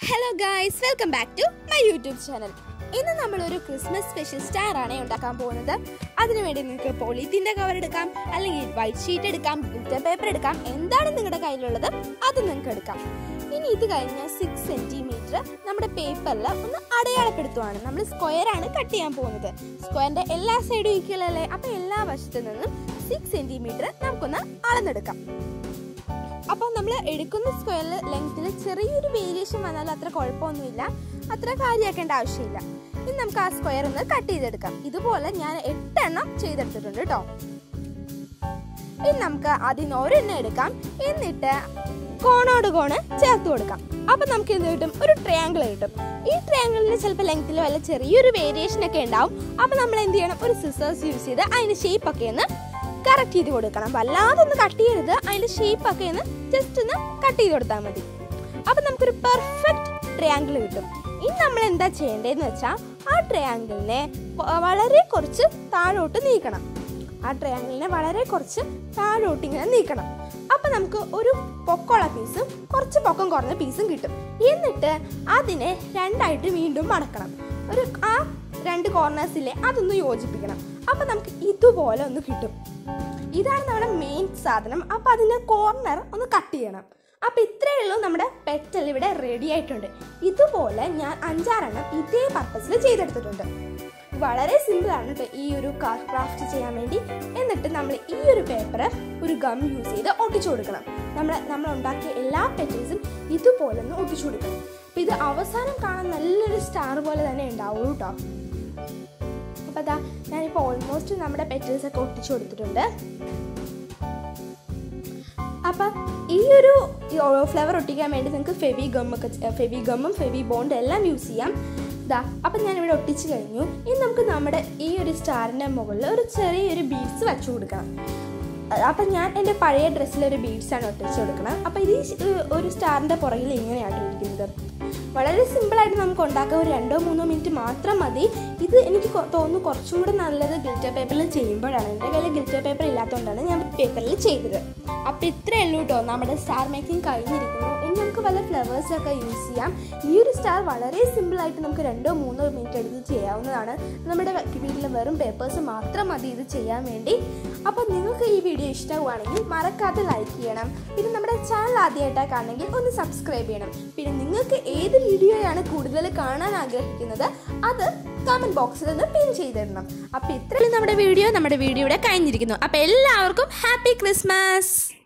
hello guys welcome back to my YouTube channel ഇന്ന് നമ്മൾ ഒരു ക്രിസ്മസ് സ്പെഷ്യൽ സ്റ്റാർ ആണ് ഉണ്ടാക്കാൻ പോകുന്നത് അതിനുവേണ്ടി നിങ്ങൾക്ക് പോളിത്തീൻ്റെ കവർ എടുക്കാം അല്ലെങ്കിൽ വൈറ്റ് ഷീറ്റ് എടുക്കാം ഗ്ലിറ്റർ പേപ്പർ എടുക്കാം എന്താണ് നിങ്ങളുടെ കയ്യിലുള്ളത് അത് നിങ്ങൾക്ക് എടുക്കാം ഇനി ഇത് കഴിഞ്ഞ് സിക്സ് സെന്റിമീറ്റർ നമ്മുടെ പേപ്പറിൽ ഒന്ന് അടയാളപ്പെടുത്തുവാണ് നമ്മൾ സ്ക്വയർ ആണ് കട്ട് ചെയ്യാൻ പോകുന്നത് സ്ക്വയറിന്റെ എല്ലാ സൈഡും ഈക്വൽ അല്ലേ അപ്പൊ എല്ലാ വശത്തു നിന്നും സിക്സ് സെന്റിമീറ്റർ നമുക്കൊന്ന് അളന്നെടുക്കാം അപ്പോൾ നമ്മൾ എടുക്കുന്ന സ്ക്വയറിൽ ലെങ്ത്തിൽ ചെറിയൊരു വേരിയേഷൻ വന്നാൽ അത്ര കുഴപ്പമൊന്നുമില്ല അത്ര കാര്യമാക്കേണ്ട ആവശ്യമില്ല ഇനി നമുക്ക് ആ സ്ക്വയർ ഒന്ന് കട്ട് ചെയ്തെടുക്കാം ഇതുപോലെ ഞാൻ എട്ടെണ്ണം ചെയ്തെടുത്തിട്ടുണ്ട് കേട്ടോ ഇനി നമുക്ക് അതിന് ഒരെണ്ണം എടുക്കാം എന്നിട്ട് കോണോട് കോണ് ചേർത്ത് കൊടുക്കാം അപ്പം നമുക്ക് എന്ത് കിട്ടും ഒരു ട്രയാങ്കിൾ കിട്ടും ഈ ട്രയാങ്കിളിന് ചിലപ്പോൾ ലെങ്ത്തിൽ വല്ല ചെറിയൊരു വേരിയേഷൻ ഒക്കെ ഉണ്ടാവും അപ്പം നമ്മൾ എന്ത് ചെയ്യണം ഒരു സിസേഴ്സ് യൂസ് ചെയ്ത് അതിൻ്റെ ഷേപ്പ് ഒക്കെ ഒന്ന് കറക്റ്റ് ചെയ്ത് കൊടുക്കണം വല്ലാതെ ഒന്ന് കട്ട് ചെയ്യരുത് അതിൻ്റെ ഷേപ്പ് ഒക്കെ ഒന്ന് ജസ്റ്റ് ഒന്ന് കട്ട് ചെയ്ത് കൊടുത്താൽ മതി അപ്പം നമുക്കൊരു പെർഫെക്റ്റ് ട്രയാങ്കിൾ കിട്ടും ഇനി നമ്മൾ എന്താ ചെയ്യേണ്ടതെന്ന് വെച്ചാൽ ആ ട്രയാങ്കിളിനെ വളരെ കുറച്ച് താഴോട്ട് നീക്കണം ആ ട്രയാങ്കിളിനെ വളരെ കുറച്ച് താഴോട്ട് ഇങ്ങനെ നീക്കണം അപ്പം നമുക്ക് ഒരു പൊക്കമുള്ള പീസും കുറച്ച് പൊക്കം കുറഞ്ഞ പീസും കിട്ടും എന്നിട്ട് അതിനെ രണ്ടായിട്ട് വീണ്ടും മടക്കണം ഒരു ആ രണ്ട് കോർണേഴ്സിലെ അതൊന്ന് യോജിപ്പിക്കണം അപ്പം നമുക്ക് ഇതുപോലെ ഒന്ന് കിട്ടും ഇതാണ് നമ്മുടെ മെയിൻ സാധനം അപ്പം അതിൻ്റെ കോർണർ ഒന്ന് കട്ട് ചെയ്യണം അപ്പം ഇത്രയേ ഉള്ളൂ നമ്മുടെ പെറ്റൽ ഇവിടെ റെഡി ആയിട്ടുണ്ട് ഇതുപോലെ ഞാൻ അഞ്ചാറെണ്ണം ഇതേ പർപ്പസിൽ ചെയ്തെടുത്തിട്ടുണ്ട് വളരെ സിമ്പിളാണ് കേട്ടോ ഈ ഒരു കാർ ക്രാഫ്റ്റ് ചെയ്യാൻ വേണ്ടി എന്നിട്ട് നമ്മൾ ഈ ഒരു പേപ്പർ ഒരു ഗം യൂസ് ചെയ്ത് ഒട്ടിച്ചു കൊടുക്കണം നമ്മൾ നമ്മൾ ഉണ്ടാക്കിയ എല്ലാ പെറ്റൽസും ഇതുപോലെ ഒന്ന് ഒട്ടിച്ചു കൊടുക്കണം അപ്പം ഇത് അവസാനം കാണാൻ നല്ലൊരു സ്റ്റാർ പോലെ തന്നെ ഉണ്ടാവും കേട്ടോ അപ്പം അതാ ഞാനിപ്പോൾ ഓൾമോസ്റ്റ് നമ്മുടെ പെറ്റൽസ് ഒക്കെ ഒട്ടിച്ചു കൊടുത്തിട്ടുണ്ട് അപ്പം ഈ ഒരു ഫ്ലവർ ഒട്ടിക്കാൻ വേണ്ടി നിങ്ങൾക്ക് ഫെവി ഗമ്മൊക്കെ ഫെവി ഗമ്മും ഫെവി ബോണ്ട് എല്ലാം യൂസ് ചെയ്യാം ഇതാ അപ്പം ഞാനിവിടെ ഒട്ടിച്ച് കഴിഞ്ഞു ഇനി നമുക്ക് നമ്മുടെ ഈ ഒരു സ്റ്റാറിൻ്റെ മുകളിൽ ഒരു ചെറിയൊരു ബീഡ്സ് വെച്ചു കൊടുക്കണം അപ്പം ഞാൻ എൻ്റെ പഴയ ഡ്രസ്സിൽ ഒരു ബീഡ്സാണ് ഒട്ടിച്ച് കൊടുക്കണം അപ്പം ഇത് ഈ ഒരു സ്റ്റാറിൻ്റെ പുറകിൽ ഇങ്ങനെയാണ് ഇരിക്കുന്നത് വളരെ സിമ്പിളായിട്ട് നമുക്ക് ഉണ്ടാക്കാൻ ഒരു രണ്ടോ മൂന്നോ മിനിറ്റ് മാത്രം മതി ഇത് എനിക്ക് കൊ- തോന്നുന്നു കുറച്ചും കൂടെ നല്ലത് ഗ്ലിറ്റർ പേപ്പറിൽ ചെയ്യുമ്പോഴാണ് എൻ്റെ കയ്യിൽ ഗ്ലിറ്റർ പേപ്പർ ഇല്ലാത്തതുകൊണ്ടാണ് ഞാൻ പേപ്പറിൽ ചെയ്തത് അപ്പോൾ ഇത്രയേ ഉള്ളൂ കേട്ടോ നമ്മുടെ സ്റ്റാർ മേക്കിംഗ് കഴിഞ്ഞിരിക്കുന്നു ഇനി നമുക്ക് വല്ല ഫ്ലവേഴ്സൊക്കെ യൂസ് ചെയ്യാം ഈ ഒരു സ്റ്റാർ വളരെ സിമ്പിളായിട്ട് നമുക്ക് രണ്ടോ മൂന്നോ മിനിറ്റ് എടുത്ത് ചെയ്യാവുന്നതാണ് നമ്മുടെ വീട്ടിൽ വെറും പേപ്പേഴ്സ് മാത്രം മതി ഇത് ചെയ്യാൻ വേണ്ടി അപ്പോൾ നിങ്ങൾക്ക് ഈ വീഡിയോ ഇഷ്ടമാണെങ്കിൽ മറക്കാതെ ലൈക്ക് ചെയ്യണം പിന്നെ നമ്മുടെ ചാനൽ ആദ്യമായിട്ടാണ് കാണണമെങ്കിൽ ഒന്ന് സബ്സ്ക്രൈബ് ചെയ്യണം പിന്നെ നിങ്ങൾക്ക് ഏത് വീഡിയോയാണ് കൂടുതൽ കാണാൻ ആഗ്രഹിക്കുന്നത് അത് കമൻറ്റ് ബോക്സിൽ ഒന്ന് പിൻ ചെയ്തിടണം അപ്പോൾ ഇത്രയും നമ്മുടെ വീഡിയോ നമ്മുടെ വീഡിയോയുടെ കഴിഞ്ഞിരിക്കുന്നു അപ്പോൾ എല്ലാവർക്കും ഹാപ്പി ക്രിസ്മസ്